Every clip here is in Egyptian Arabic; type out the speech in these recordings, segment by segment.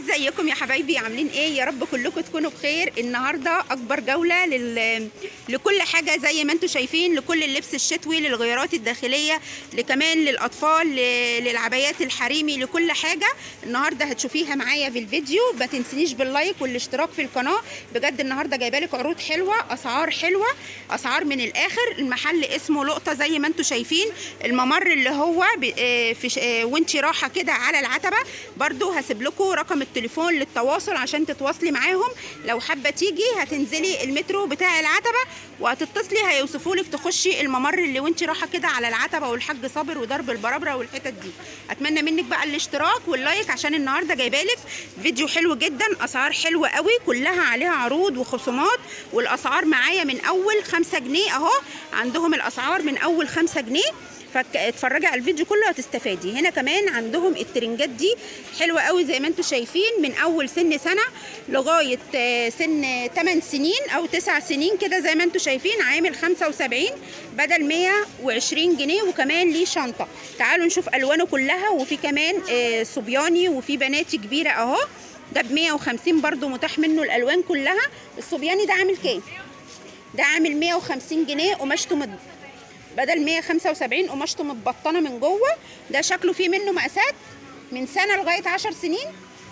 ازيكم يا حبايبي عاملين ايه يا رب كلكم تكونوا بخير النهارده اكبر جوله لل... لكل حاجه زي ما انتم شايفين لكل اللبس الشتوي للغيارات الداخليه لكمان للاطفال ل... للعبايات الحريمي لكل حاجه النهارده هتشوفيها معايا في الفيديو ما تنسنيش باللايك والاشتراك في القناه بجد النهارده جايبه لك عروض حلوه اسعار حلوه اسعار من الاخر المحل اسمه لقطه زي ما انتم شايفين الممر اللي هو ب... آه في ش... آه وانت رايحه كده على العتبه برضو هسيب لكم رقم التليفون للتواصل عشان تتواصلي معاهم لو حابه تيجي هتنزلي المترو بتاع العتبه وهتتصلي هيوصفوا لك تخشي الممر اللي وانت رايحه كده على العتبه والحاج صابر ودرب البرابره والحتت دي اتمنى منك بقى الاشتراك واللايك عشان النهارده جايبه لك فيديو حلو جدا اسعار حلوه قوي كلها عليها عروض وخصومات والاسعار معايا من اول 5 جنيه اهو عندهم الاسعار من اول 5 جنيه فاتفرجي على الفيديو كله هتستفادي هنا كمان عندهم الترنجات دي حلوه قوي زي ما انتم شايفين من اول سن سنه لغايه سن 8 سنين او 9 سنين كده زي ما انتم شايفين عامل 75 بدل 120 جنيه وكمان ليه شنطه تعالوا نشوف الوانه كلها وفي كمان صبياني وفي بناتي كبيره اهو ده ب 150 برده متاح منه الالوان كلها الصبياني ده عامل كام ده عامل 150 جنيه قماشته مد... بدل 175 قماشته متبطنه من جوه ده شكله فيه منه مقاسات من سنه لغايه 10 سنين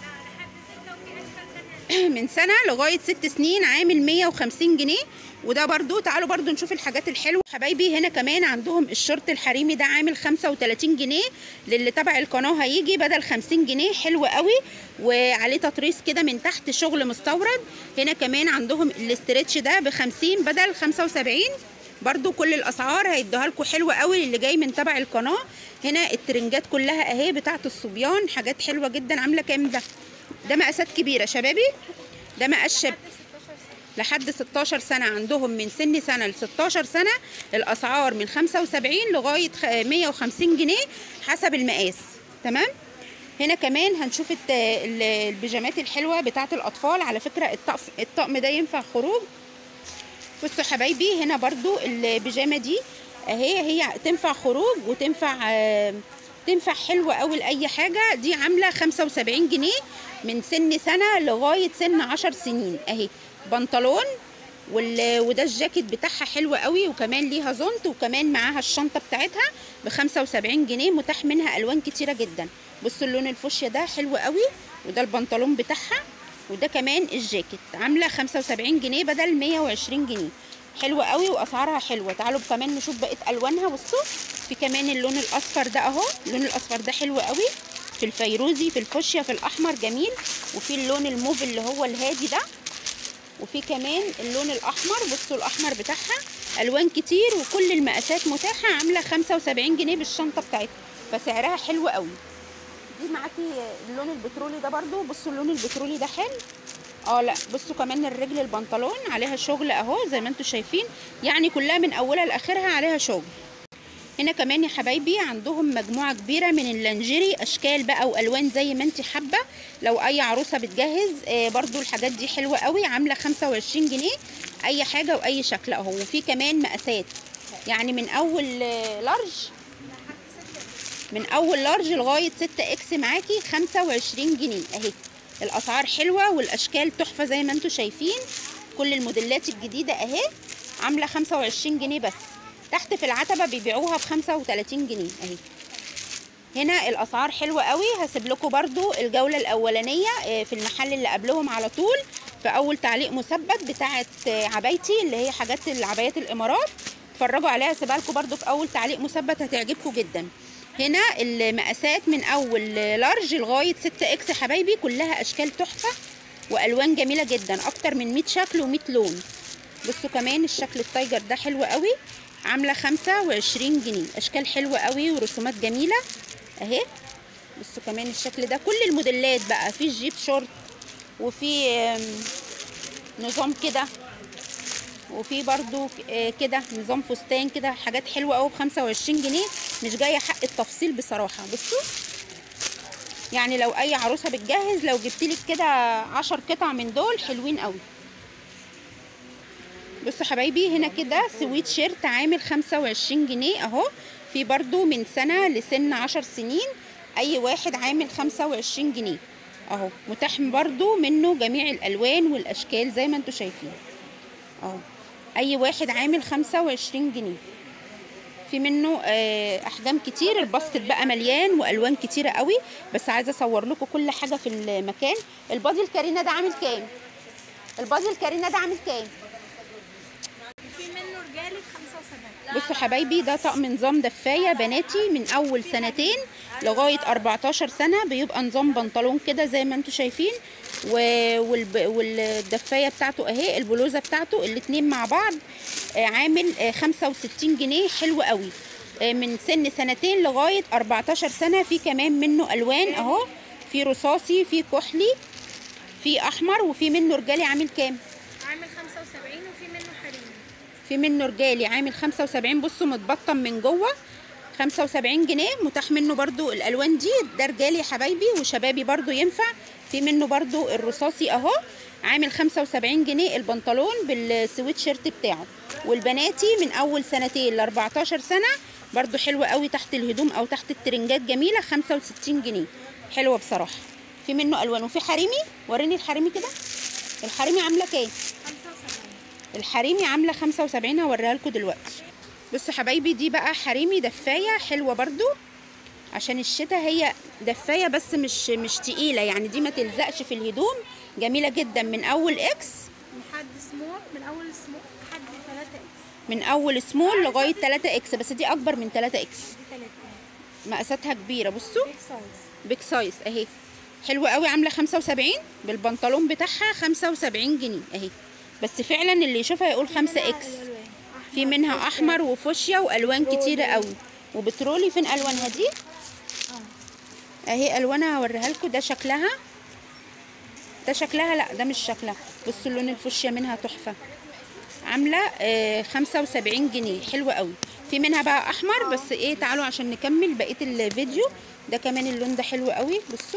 من سنه لغايه 6 سنين عامل 150 جنيه وده برضو تعالوا برضو نشوف الحاجات الحلوه حبايبي هنا كمان عندهم الشورت الحريمي ده عامل 35 جنيه للي تبع القناه هيجي بدل 50 جنيه حلو قوي وعليه تطريز كده من تحت شغل مستورد هنا كمان عندهم الاسترتش ده ب 50 بدل 75 برضو كل الاسعار هيدوها لكم حلوه قوي اللي جاي من تبع القناه هنا الترنجات كلها اهي بتاعه الصبيان حاجات حلوه جدا عامله كام ده ده مقاسات كبيره شبابي ده مقاس شاب لحد 16 سنه عندهم من سن سنه ل 16 سنه الاسعار من 75 لغايه 150 جنيه حسب المقاس تمام هنا كمان هنشوف البيجامات الحلوه بتاعه الاطفال على فكره الطقم ده ينفع خروج بصوا حبايبي هنا برضو البيجامه دي اهي هي تنفع خروج وتنفع آه تنفع حلوه قوي لاي حاجه دي عامله 75 جنيه من سن سنه لغايه سن 10 سنين اهي بنطلون وده الجاكيت بتاعها حلو قوي وكمان ليها زونت وكمان معاها الشنطه بتاعتها ب 75 جنيه متاح منها الوان كتيره جدا بصوا اللون الفوشيا ده حلو قوي وده البنطلون بتاعها وده كمان الجاكيت عامله 75 جنيه بدل 120 جنيه حلوه قوي واسعارها حلوه تعالوا كمان نشوف بقيه الوانها بصوا في كمان اللون الاصفر ده اهو اللون الاصفر ده حلو قوي في الفيروزي في الفوشيا في الاحمر جميل وفي اللون الموف اللي هو الهادي ده وفي كمان اللون الاحمر بصوا الاحمر بتاعها الوان كتير وكل المقاسات متاحه عامله 75 جنيه بالشنطه بتاعتها فسعرها حلو قوي دي معاكي اللون البترولي ده برضو بصوا اللون البترولي ده حلو اه لا بصوا كمان الرجل البنطلون عليها شغل اهو زي ما انتم شايفين يعني كلها من اولها لاخرها عليها شغل هنا كمان يا حبايبي عندهم مجموعه كبيره من اللانجيري اشكال بقى والوان زي ما انت حابه لو اي عروسه بتجهز آه برضو الحاجات دي حلوه قوي عامله 25 جنيه اي حاجه واي شكل اهو وفي كمان مقاسات يعني من اول لارج من اول لارج لغايه 6 اكس معاكي 25 جنيه اهي الاسعار حلوه والاشكال تحفه زي ما انتم شايفين كل الموديلات الجديده اهي عامله 25 جنيه بس تحت في العتبه بيبيعوها ب 35 جنيه اهي هنا الاسعار حلوه قوي هسيب لكم برده الجوله الاولانيه في المحل اللي قبلهم على طول في اول تعليق مثبت بتاعه عبايتي اللي هي حاجات العبايات الامارات اتفرجوا عليها هسيبها لكم برده في اول تعليق مثبت هتعجبكم جدا هنا المقاسات من اول لارج لغايه 6 اكس حبايبي كلها اشكال تحفه والوان جميله جدا اكتر من 100 شكل و100 لون بصوا كمان الشكل التايجر ده حلو قوي عامله 25 جنيه اشكال حلوه قوي ورسومات جميله اهي بصوا كمان الشكل ده كل الموديلات بقى في جيب شورت وفي نظام كده وفي برضو كده نظام فستان كده حاجات حلوه قوي ب 25 جنيه مش جايه حق التفصيل بصراحه بصوا يعني لو اي عروسه بتجهز لو جبتلك كده 10 قطع من دول حلوين قوي بصوا حبايبي هنا كده سويت شيرت عامل 25 جنيه اهو في برضو من سنه لسن 10 سنين اي واحد عامل 25 جنيه اهو متاح برضو منه جميع الالوان والاشكال زي ما انتم شايفين اهو اي واحد عامل 25 جنيه في منه آه، احجام كتير الباسكت بقى مليان والوان كتيره قوي بس عايزه اصور لكم كل حاجه في المكان البادي الكارينا ده عامل كام البادي الكارينا ده عامل كام في منه رجالي ب 75 بصوا حبايبي ده طقم نظام دفايه بناتي من اول سنتين لغايه 14 سنه بيبقى نظام بنطلون كده زي ما انتم شايفين و... والب... والدفايه بتاعته اهي البلوزه بتاعته الاتنين مع بعض آه، عامل آه، 65 جنيه حلو قوي آه، من سن سنتين لغايه 14 سنه في كمان منه الوان اهو في رصاصي في كحلي في احمر وفي منه رجالي عامل كام عامل 75 وفي منه حريمي في منه رجالي عامل 75 بصوا متبطن من جوه 75 جنيه متاح منه برضو الالوان دي ده رجالي يا حبايبي وشبابي برضو ينفع في منه برضو الرصاصي اهو عامل 75 جنيه البنطلون بالسويت شيرت بتاعه والبناتي من اول سنتين ل 14 سنه برضو حلوه قوي تحت الهدوم او تحت الترنجات جميله 65 جنيه حلوه بصراحه في منه الوان وفي حريمي وريني الحريمي كده الحريمي عامله كام 75 الحريمي عامله 75 هوريها لكم دلوقتي بصوا حبايبي دي بقى حريمي دفايه حلوه برضو عشان الشتاء هي دفايه بس مش مش تقيله يعني دي ما تلزقش في الهدوم جميله جدا من اول اكس لحد سمول من اول سمول لحد 3 اكس من اول سمول لغايه 3 اكس بس دي اكبر من 3 اكس دي 3 مقاساتها كبيره بصوا بيج سايز بيج سايز اهي حلوه قوي عامله 75 بالبنطلون بتاعها 75 جنيه اهي بس فعلا اللي يشوفها يقول 5 اكس في منها احمر وفوشيا والوان كتيره قوي وبترولي فين الوانها دي اهي الوانها هوريها لكم ده شكلها ده شكلها لا ده مش شكلها بصوا اللون الفوشيا منها تحفه عامله آه 75 جنيه حلوه قوي في منها بقى احمر بس ايه تعالوا عشان نكمل بقيه الفيديو ده كمان اللون ده حلو قوي بصوا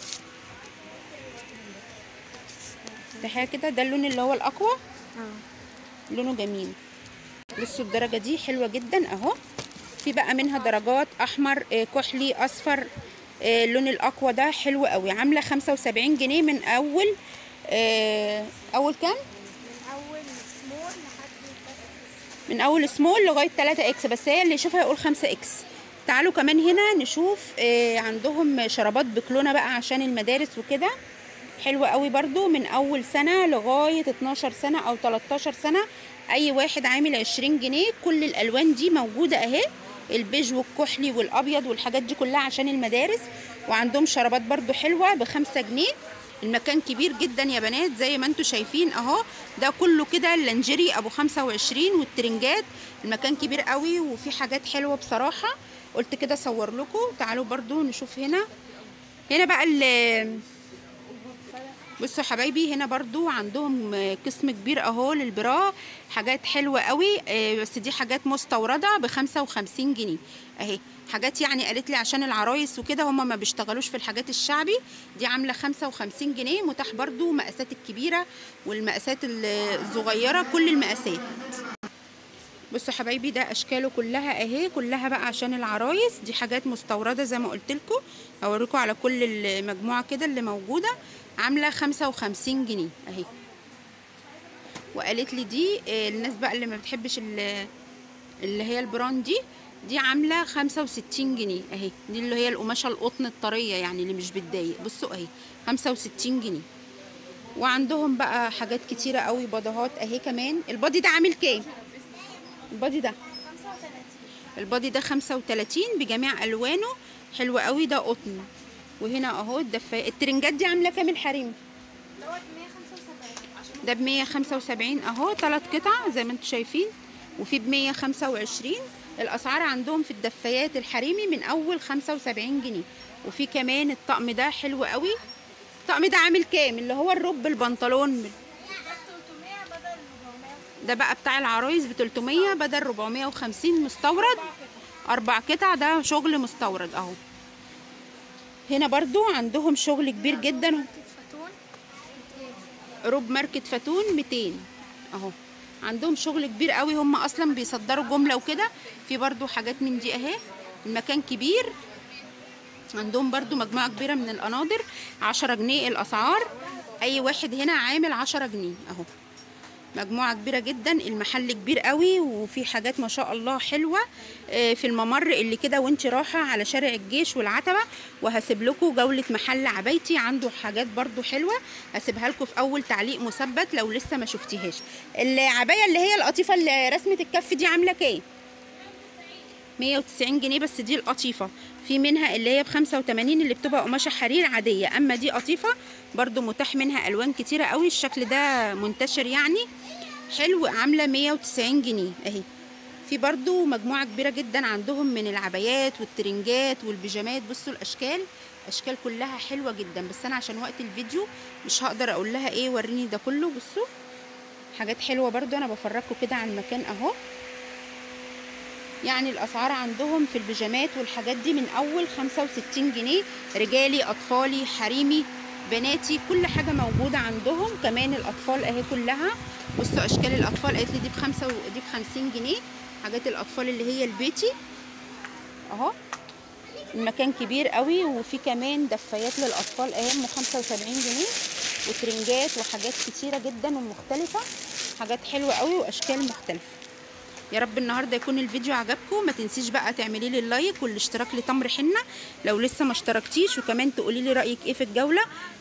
ده حاجه كده ده اللون اللي هو الاقوى اه لونه جميل بصوا الدرجة دي حلوة جدا اهو في بقى منها درجات احمر آه، كحلي اصفر آه، اللون الاقوى ده حلو قوي عاملة 75 جنيه من اول آه، اول كام من اول سمول لحد 3 اكس من اول سمول لغاية 3 اكس بس هي اللي يشوفها يقول 5 اكس تعالوا كمان هنا نشوف آه، عندهم شرابات بكلونة بقى عشان المدارس وكده حلوة قوي برضو من اول سنة لغاية 12 سنة او 13 سنة اي واحد عامل 20 جنيه كل الالوان دي موجودة اهي البيج والكحلي والابيض والحاجات دي كلها عشان المدارس وعندهم شرابات برضو حلوة بخمسة جنيه المكان كبير جدا يا بنات زي ما انتم شايفين اهو ده كله كده اللانجيري ابو 25 والترنجات المكان كبير قوي وفي حاجات حلوة بصراحة قلت كده اصور لكم تعالوا برضو نشوف هنا هنا بقى ال بصوا يا حبايبي هنا برضو عندهم قسم كبير اهو للبرا حاجات حلوة قوي آه، بس دي حاجات مستوردة بخمسة وخمسين جنيه اهي حاجات يعني قالت لي عشان العرايس وكده هما ما بيشتغلوش في الحاجات الشعبي دي عاملة خمسة وخمسين جنيه متاح برضو مقاسات الكبيرة والمقاسات الصغيرة كل المقاسات بصوا يا حبايبي ده اشكاله كلها اهي كلها بقى عشان العرايس دي حاجات مستورده زي ما قلت لكم هوريكم على كل المجموعه كده اللي موجوده عامله 55 جنيه اهي وقالت لي دي آه، الناس بقى اللي ما بتحبش ال- اللي هي البراند دي دي عامله 65 جنيه اهي دي اللي هي القماشه القطن الطريه يعني اللي مش بتضايق بصوا اهي 65 جنيه وعندهم بقى حاجات كتيره قوي باديهات اهي كمان البادي ده عامل كام البادي ده 35 البادي ده 35 بجميع الوانه حلو قوي ده قطن وهنا اهو الدفايه الترنجات دي عامله كام الحريم دوت 175 عشان ده ب 175 اهو ثلاث قطع زي ما انتم شايفين وفي ب 125 الاسعار عندهم في الدفايات الحريمي من اول 75 جنيه وفي كمان الطقم ده حلو قوي الطقم ده عامل كام اللي هو الرب البنطلون ده 300 بدل 400 ده بقى بتاع العرايس ب 300 بدل 450 مستورد اربع قطع ده شغل مستورد اهو هنا برضو عندهم شغل كبير جدا فاتون روب ماركة فاتون 200 اهو عندهم شغل كبير قوي هم اصلا بيصدروا جملة وكده في برضو حاجات من دي اهي المكان كبير عندهم برضو مجموعة كبيرة من القناضر عشرة جنيه الأسعار أي واحد هنا عامل عشرة جنيه أهو مجموعة كبيرة جدا المحل كبير قوي وفي حاجات ما شاء الله حلوة آه، في الممر اللي كده وانت رايحة على شارع الجيش والعتبة وهسيب لكم جولة محل عبايتي عنده حاجات برضو حلوة هسيبها لكم في أول تعليق مثبت لو لسه ما شفتيهاش العباية اللي هي القطيفة اللي رسمة الكف دي عاملة كام؟ 190 جنيه بس دي القطيفة في منها اللي هي ب 85 اللي بتبقى قماشة حرير عادية أما دي قطيفة برضو متاح منها ألوان كتيرة قوي الشكل ده منتشر يعني حلو عاملة 190 جنيه أهي في برضو مجموعة كبيرة جدا عندهم من العبايات والترنجات والبيجامات بصوا الأشكال أشكال كلها حلوة جدا بس أنا عشان وقت الفيديو مش هقدر أقول لها إيه وريني ده كله بصوا حاجات حلوة برضو أنا بفرجكم كده على المكان أهو يعني الاسعار عندهم في البيجامات والحاجات دي من اول 65 جنيه رجالي اطفالي حريمي بناتي كل حاجه موجوده عندهم كمان الاطفال اهي كلها بصوا اشكال الاطفال قالت لي دي بخمسة ودي بخمسين جنيه حاجات الاطفال اللي هي البيتي اهو المكان كبير قوي وفي كمان دفايات للاطفال اهي ام 75 جنيه وترنجات وحاجات كتيره جدا ومختلفه حاجات حلوه قوي واشكال مختلفه يا رب النهارده يكون الفيديو عجبكم ما تنسيش بقى تعملي لي اللايك والاشتراك لتمر حنه لو لسه ما اشتركتيش وكمان تقولي لي رايك ايه في الجوله